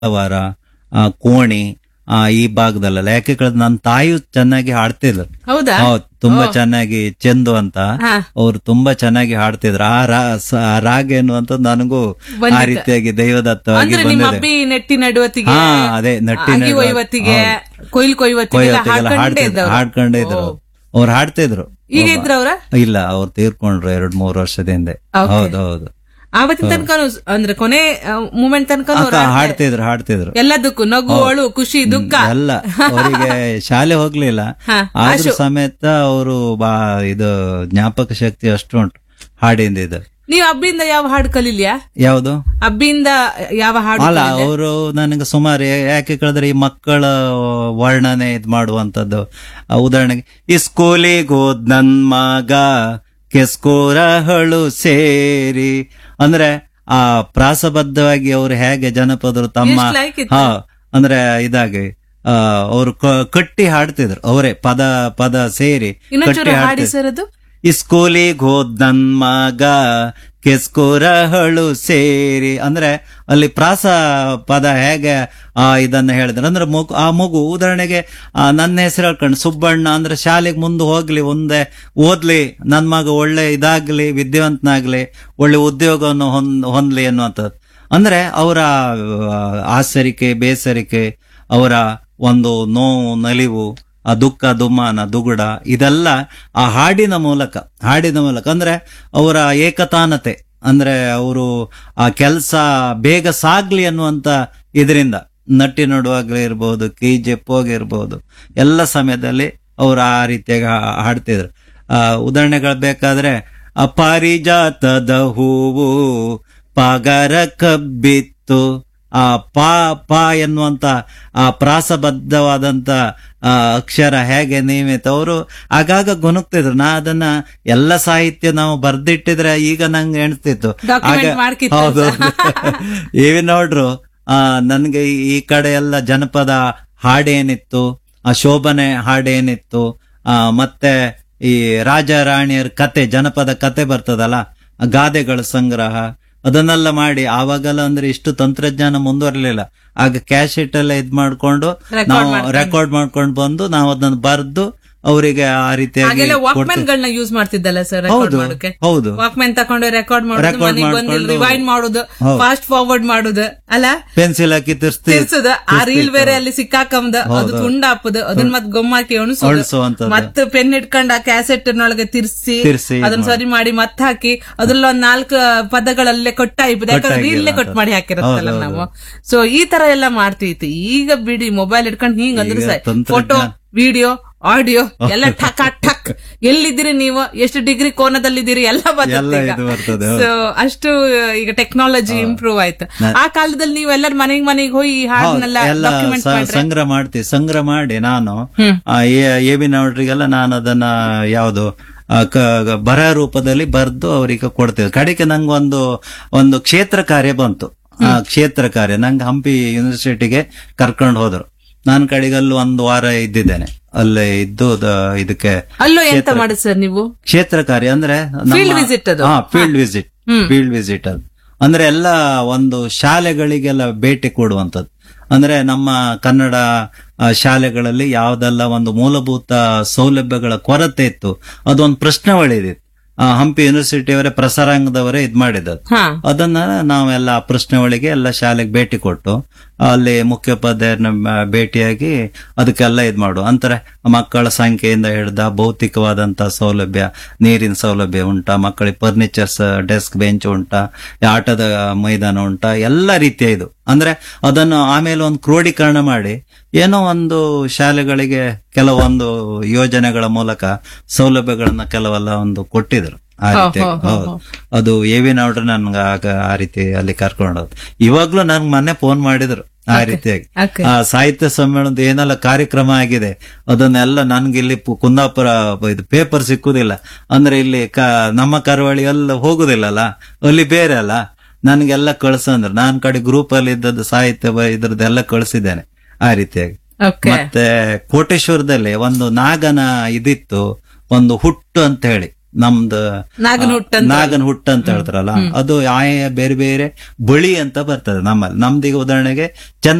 ವಾರ ಆ, ಕೋಣಿ ಆ, ಈ ಭಾಗದಲ್ಲೆಲ್ಲ ಯಾಕೆ ಕೇಳಿದ್ರೆ ನನ್ನ ತಾಯಿಯು ಚೆನ್ನಾಗಿ ಹಾಡ್ತಿದ್ರು ಹೌದಾ ಹೌದು ತುಂಬಾ ಚೆನ್ನಾಗಿ ಚಂದು ಅಂತ ಹಾ. ಅವ್ರು ತುಂಬಾ ಚೆನ್ನಾಗಿ ಹಾಡ್ತಿದ್ರು ಆ ರಾ ಸ- ಆ ರಾಗ ಏನು ಅಂತ ನನಗೂ ಆ ಬಂದಿದೆ. ರೀತಿಯಾಗಿ ದೈವದತ್ತವಾಗಿ ಅಂದ್ರೆ ನಿಮ್ಮ ಬಂದಿದೆ ಅಬ್ಬಿ ನೆಟ್ಟಿ ನಡುವತ್ತಿಗೆ ಹಾ ಅದೇ ನಟ್ಟಿ ಅಗಿ ಒಯ್ವತ್ತಿಗೆ ಕೊಯ್ಲು ಕೊಯ್ವತ್ತಿಗೆ ಕೊಯ್ಯೊತ್ತಿಗೆಲ್ಲ ಹಾಡ್ಕೊಂಡೇ ಹಾಡ್ತಿದ್ರು ಇದ್ದವ್ರು. ಹಾಡ್ಕೊಂಡೇ ಇದ್ರು ಓ. ಅವ್ರು ಹಾಡ್ತಿದ್ರು ಈಗ ಇದ್ರ ಅವ್ರ ಇಲ್ಲ ಅವ್ರು ತೀರ್ಕೊಂಡ್ರು ಎರಡ್ ಮೂರು ವರ್ಷದ ಹಿಂದೆ Okay. ಹೌದು ಹೌದು ಆವತ್ತಿನ ತನಕ ಅಂದ್ರೆ ಕೊನೆ ಮೂಮೆಂಟ್ ತನಕ ಅಕ್ಕ ಹಾಡ್ತಿದ್ರು ಹಾಡ್ತಿದ್ರು ಎಲ್ಲದಕ್ಕೂ ನಗು ಅಳು ಖುಷಿ ದುಃಖ ಎಲ್ಲ ಅವರಿಗೆ ಶಾಲೆ ಹೋಗ್ಲಿಲ್ಲ ಹಾ, ಆದ್ರೂ ಸಮೇತ ಅವರು ಬಾ ಇದು ಜ್ಞಾಪಕ ಶಕ್ತಿ ಅಷ್ಟು ಉಂಟು ಹಾಡಿಂದ ಇದು ನೀವ್ ಅಬ್ಬಿಯಿಂದ ಯಾವ ಹಾಡು ಕಲೀಲಿಯಾ ಯಾವುದು ಅಬ್ಬಿಯಿಂದ ಯಾವ ಹಾಡು ಅಲ್ಲ ಅವರು ನನಗೆ ಸುಮಾರು ಯಾ- ಯಾಕೆ ಕೇಳಿದ್ರೆ ಈ ಮಕ್ಕಳ ವರ್ಣನೆ ಇದ್ ಮಾಡುವಂತದ್ದು ಆ, ಉದಾಹರಣೆಗೆ ಈ ಸ್ಕೂಲಿಗೆ ಹೋದ್ ನನ್ ಮಗ ಕೆಸ್ಕೋರಹಳು ಸೇರಿ ಅಂದ್ರೆ ಆ ಪ್ರಾಸಬದ್ಧವಾಗಿ ಅವರು ಹೇಗೆ ಜನಪದರು ತಮ್ಮ ಎಷ್ಟ್ like ಇತ್ತು? ಹಾ ಅಂದ್ರೆ ಇದಾಗಿ ಆ, ಅವರು ಕ- ಕಟ್ಟಿ ಹಾಡ್ತಿದ್ರು ಅವರೇ ಪದ ಪದ ಸೇರಿ ಇನ್ನೊಂಚೂರು ಕಟ್ಟಿ ಹಾಡಿ ಹಾಡ್ತಿದ್ರು ಸರ್ ಅದು ಈ ಸ್ಕೂಲಿಗೆ ಹೋದ್ ನನ್ ಮಗ ಕೆಸ್ಕೋರಹಳು ಸೇರಿ ಅಂದ್ರೆ ಅಲ್ಲಿ ಪ್ರಾಸ ಪದ ಹೇಗೆ ಆ ಇದನ್ನ ಹೇಳಿದ್ರೆ ಅಂದ್ರೆ ಮಗು ಆ ಮಗು ಉದಾಹರಣೆಗೆ ಆ, ನನ್ನ ಹೆಸರು ಹೇಳ್ಕೊಂಡು ಸುಬ್ಬಣ್ಣ ಅಂದ್ರೆ ಶಾಲೆಗೆ ಮುಂದೆ ಹೋಗ್ಲಿ ಮುಂದೆ ಓದ್ಲಿ ನನ್ ಮಗ ಒಳ್ಳೆ ಇದಾಗ್ಲಿ ವಿದ್ಯಾವಂತನಾಗ್ಲಿ ಒಳ್ಳೆ ಉದ್ಯೋಗವನ್ನು ಹೊಂದ್ ಹೊಂದ್ಲಿ ಅನ್ನುವಂಥದ್ದು ಅಂದ್ರೆ ಅವರ ಆಸರಿಕೆ ಬೇಸರಿಕೆ ಅವರ ಒಂದು ನೋವು ನಲಿವು ಆ ದುಃಖ ದುಮ್ಮಾನ ದುಗುಡ ಇದೆಲ್ಲ ಆ ಹಾಡಿನ ಮೂಲಕ ಹಾಡಿನ ಮೂಲಕ ಅಂದ್ರೆ ಅವರ ಏಕತಾನತೆ ಅಂದ್ರೆ ಅವರು ಆ ಕೆಲಸ ಬೇಗ ಸಾಗ್ಲಿ ಅನ್ನುವಂತ ಇದರಿಂದ ನಟ್ಟಿ ನಡುವಾಗ್ಲೇ ಇರ್ಬೋದು ಕೈ ಜೆಪ್ಪೋಗಿರ್ಬೋದು ಎಲ್ಲ ಸಮಯದಲ್ಲಿ ಅವರು ಆ ರೀತಿಯಾಗಿ ಹಾ- ಹಾಡ್ತಿದ್ರು ಆ ಉದಾಹರಣೆಗಳು ಬೇಕಾದ್ರೆ ಆ ಪಾರಿಜಾತದ ಹೂವು ಪಾಗರ ಕಬ್ಬಿತ್ತು ಆ ಪಾ ಪಾ ಎನ್ನುವಂತ ಆ ಪ್ರಾಸಬದ್ಧವಾದಂತ ಆ ಅಕ್ಷರ ಹೇಗೆ ನಿಯಮಿತ ಅವರು ಆಗಾಗ ಗುಣಗ್ತಿದ್ರು ನಾ ಅದನ್ನ ಎಲ್ಲ ಸಾಹಿತ್ಯ ನಾವು ಬರ್ದಿಟ್ಟಿದ್ರೆ ಈಗ ನಂಗೆ ಎಣಿಸ್ತಿತ್ತು Document ಮಾಡ್ಕಿತ್ತು ಹೌದು ಏವಿ ನೋಡ್ರು ಆ ನನ್ಗೆ ಈ- ಈ ಕಡೆ ಎಲ್ಲ ಜನಪದ ಹಾಡೇನಿತ್ತು ಆ ಶೋಭನೆ ಹಾಡೇನಿತ್ತು ಆ ಮತ್ತೆ ಈ ರಾಜ ರಾಣಿಯರ ಕತೆ ಜನಪದ ಕತೆ ಬರ್ತದಲ್ಲ ಆ ಗಾದೆಗಳ ಸಂಗ್ರಹ ಅದನ್ನೆಲ್ಲ ಮಾಡಿ ಆವಾಗೆಲ್ಲ ಅಂದ್ರೆ ಇಷ್ಟು ತಂತ್ರಜ್ಞಾನ ಮುಂದುವರಲಿಲ್ಲ ಆಗ ಕ್ಯಾಶೆಟ್ ಎಲ್ಲ ಇದ್ ಮಾಡ್ಕೊಂಡು Record ನಾವು ಮಾಡ್ಕೊಂಡು. ರೆಕಾರ್ಡ್ ಮಾಡ್ಕೊಂಡು ಬಂದು ನಾವು ಅದನ್ನ ಬರ್ದು ಅವರಿಗೆ ಆ ರೀತಿಯಾಗಿ ಹಾಗೆಲ್ಲ ವಾಕ್ಮ್ಯಾನ್ ಕೊಡ್ತಿದ್ವಿ. ಗಳನ್ನ ಯೂಸ್ ಮಾಡ್ತಿದ್ದಲ್ಲ ಸರ್ ರೆಕಾರ್ಡ್ ಹೌದು ಮಾಡೋಕೆ ಹೌದು ವಾಕ್ಮ್ಯಾನ್ ತಕೊಂಡು ರೆಕಾರ್ಡ್ ಮಾಡೋದು Record ಮನೆಗೆ ಬಂದು ಮಾಡ್ಕೊಂಡು- ರಿವೈಂಡ್ ಮಾಡೋದು ಹೌದು. ಫಾಸ್ಟ್ ಫಾರ್ವರ್ಡ್ ಮಾಡೋದು ಅಲ್ಲ ಪೆನ್ಸಿಲ್ ಹಾಕಿ ತಿರ್ಸ್ತಿ ತಿರ್ಸೋದು ಆ ರೀಲ್ ಬೇರೆ ಅಲ್ಲಿ ಸಿಕ್ಕಾಕಂಬದ ಅದು ತುಂಡ ಹಾಪುದು ಅದನ್ನ ಮತ್ ಗೊಮ್ಮಾಕಿ ಅಣಸೋದು ಅಳ್ಸುವಂತದ್ದು. ಮತ್ತೆ ಪೆನ್ ಇಟ್ಕೊಂಡು ಆ ಕ್ಯಾಸೆಟ್ ನೊಳಗೆ ತಿರ್ಸಿ ತಿರ್ಸಿ ಇದ್ ಅದನ್ನ ಸರಿ ಮಾಡಿ ಮತ್ತೆ ಹಾಕಿ ಅದ್ರಲ್ಲಿ ಒಂದ್ ನಾಲ್ಕು ಪದಗಳಲ್ಲೇ ಕೊಟ್ಟಾಯ್ಬೋದು ಯಾಕಂದ್ರೆ ಕೊಟ್ಟಾಗಿ ರೀಲ್ನೇ ಕೊಟ್ಟು ಮಾಡಿ ಹಾಕಿರತ್ತಲ್ಲ ನಾವು ಸೊ ಈ ತರ ಎಲ್ಲ ಮಾಡ್ತಿತ್ತು ಈಗ ಬಿಡಿ ಮೊಬೈಲ್ ಇಟ್ಕೊಂಡು ಹಿಂಗ್ ಅಂದ್ರೆ ಈಗ ತಂತ್ರಜ್ಞಾನ. ಫೋಟೋ ವಿಡಿಯೋ ಆಡಿಯೋ ಎಲ್ಲ ಠಕ್ ಠಕ್ ಎಲ್ಲಿದ್ದೀರಿ ನೀವು ಎಷ್ಟು ಡಿಗ್ರಿ ಕೋನದಲ್ಲಿದ್ದೀರಿ ಎಲ್ಲ ಎಲ್ಲ ಇದು ಬರ್ತದೆ, ಹೌದು. ಸೊ ಅಷ್ಟು ಈಗ ಟೆಕ್ನಾಲಜಿ ಇಂಪ್ರೂವ್ ಆಯ್ತು ಆ ಕಾಲದಲ್ಲಿ ನೀವು ಎಲ್ಲರ ಮನೆಗ್ ಮನೆಗೆ ಹೋಗಿ ಈ ಹಾಡನ್ನೆಲ್ಲ ಎಲ್ಲ ಡಾಕ್ಯುಮೆಂಟ್ ಸ- ಮಾಡ್ರೆ ಸಂಗ್ರಹ ಮಾಡ್ತೀವಿ ಸಂಗ್ರಹ ಮಾಡಿ ನಾನು ಹ್ಮ್. ಏಬಿನವ್ರಿಗೆಲ್ಲ ನಾನು ಅದನ್ನ ಯಾವುದು ಆ, ಕ- ಬರಹ ರೂಪದಲ್ಲಿ ಬರ್ದು ಅವರಿಗೆ ಕೊಡ್ತೇವೆ ಕಡೆಗೆ ನಂಗೆ ಒಂದು ಒಂದು ಕ್ಷೇತ್ರ ಕಾರ್ಯ ಬಂತು ಆ ಕ್ಷೇತ್ರ ಕಾರ್ಯ ನಂಗೆ ಹಂಪಿ ಯೂನಿವರ್ಸಿಟಿಗೆ ಕರ್ಕೊಂಡು ಹೋದ್ರು ನಾನು ಕಡೆಗೆ ಅಲ್ಲಿ ಒಂದು ವಾರ ಇದ್ದಿದ್ದೇನೆ ಅಲ್ಲೇ ಇದ್ದು ದ- ಇದಕ್ಕೆ ಅಲ್ಲೂ ಎಂತ ಮಾಡುದು ಸರ್ ನೀವು ಕ್ಷೇತ್ರ ಕಾರ್ಯ ಅಂದ್ರೆ Field visit ಅದು? ಹಾ field visit hmm. Field visit ಅದು ಅಂದ್ರೆ ಎಲ್ಲ ಒಂದು ಶಾಲೆಗಳಿಗೆಲ್ಲ ಭೇಟಿ ಕೊಡುವಂತದ್ದು ಅಂದ್ರೆ ನಮ್ಮ ಕನ್ನಡ ಆ, ಶಾಲೆಗಳಲ್ಲಿ ಯಾವ್ದೆಲ್ಲ ಒಂದು ಮೂಲಭೂತ ಸೌಲಭ್ಯಗಳ ಕೊರತೆ ಇತ್ತು ಅದೊಂದು ಪ್ರಶ್ನಾವಳಿ ಇದಿತ್ತು ಆ, ಹಂಪಿ ಯೂನಿವರ್ಸಿಟಿಯವರೇ ಪ್ರಸಾರಾಂಗದವರೇ ಇದ್ ಮಾಡಿದ್ದದು ಹಾ ಅದನ್ನ ನಾವೆಲ್ಲ ಆ ಪ್ರಶ್ನೆಗಳಿಗೆ ಎಲ್ಲ ಶಾಲೆಗೆ ಭೇಟಿ ಕೊಟ್ಟು ಅಲ್ಲಿ ಮುಖ್ಯೋಪಾಧ್ಯಾಯರನ್ನ ಮ- ಭೇಟಿಯಾಗಿ ಅದಕ್ಕೆಲ್ಲ ಇದ್ ಮಾಡು ಅಂತಾರೆ ಮಕ್ಕಳ ಸಂಖ್ಯೆಯಿಂದ ಹಿಡ್ದ ಭೌತಿಕವಾದಂತ ಸೌಲಭ್ಯ ನೀರಿನ ಸೌಲಭ್ಯ ಉಂಟಾ ಮಕ್ಕಳಿಗೆ ಫರ್ನಿಚರ್ಸ್ ಡೆಸ್ಕ್ ಬೆಂಚ್ ಉಂಟಾ ಆಟದ ಮೈದಾನ ಉಂಟಾ ಎಲ್ಲ ರೀತಿಯ ಇದು ಅಂದ್ರೆ ಅದನ್ನು ಆಮೇಲೆ ಒಂದು ಕ್ರೋಢೀಕರಣ ಮಾಡಿ ಏನೋ ಒಂದು ಶಾಲೆಗಳಿಗೆ ಕೆಲವೊಂದು ಯೋಜನೆಗಳ ಮೂಲಕ ಸೌಲಭ್ಯಗಳನ್ನ ಕೆಲವೆಲ್ಲ ಒಂದು ಕೊಟ್ಟಿದ್ರು ಆ ಹೋ, ರೀತಿ ಹೋ, ಹೋ, ಹೌದು ಅದು ಎವಿ ನೋಡ್ರೆ ನನ್ಗೆ ಆಗ ಆ ರೀತಿ ಅಲ್ಲಿ ಕರ್ಕೊಂಡು ಹೋದ್ ಇವಾಗ್ಲೂ ನನ್ಗೆ ಮೊನ್ನೆ ಫೋನ್ ಮಾಡಿದ್ರು ಆ ರೀತಿಯಾಗಿ Okay. ಆ ಸಾಹಿತ್ಯ ಸಮ್ಮೇಳನದ ಏನೆಲ್ಲ ಕಾರ್ಯಕ್ರಮ ಆಗಿದೆ ಅದನ್ನೆಲ್ಲ ನನ್ಗೆ ಇಲ್ಲಿ ಪು- ಕುಂದಾಪುರ ಇದು ಪೇಪರ್ ಸಿಕ್ಕುದಿಲ್ಲ ಅಂದ್ರೆ ಇಲ್ಲಿ ಕ ನಮ್ಮ ಕರಾವಳಿ ಎಲ್ಲ ಹೋಗುದಿಲ್ಲಲ್ಲ ಅಲ್ಲಿ ಬೇರೆ ಅಲ್ಲ ನನ್ಗೆಲ್ಲ ಕಳ್ಸಂದ್ರು ನಾನ್ ಕಡೆ ಗ್ರೂಪ್ ಅಲ್ಲಿ ಇದ್ದದ್ದು ಸಾಹಿತ್ಯ ಬ- ಇದ್ರದ್ದೆಲ್ಲ ಕಳ್ಸಿದ್ದೇನೆ ಆ ರೀತಿಯಾಗಿ ಓಕೆ ಮತ್ತೆ ಕೋಟೇಶ್ವರದಲ್ಲಿ ಒಂದು ನಾಗನ ಇದಿತ್ತು ಒಂದು ಹುಟ್ಟು ಅಂತ ಹೇಳಿ ನಮ್ದು ನಾಗನ ಹುಟ್ಟು ಅಂತ. ನಾಗನ ಹುಟ್ಟು ಅಂತ ಹೇಳ್ತಾರಲ್ಲ ಅದು ಆಯಾ ಬೇರೆ ಬೇರೆ ಬಳಿ ಅಂತ ಬರ್ತದೆ ನಮ್ಮಲ್ಲಿ ನಮ್ದೀಗ ಉದಾಹರಣೆಗೆ ಚಂದ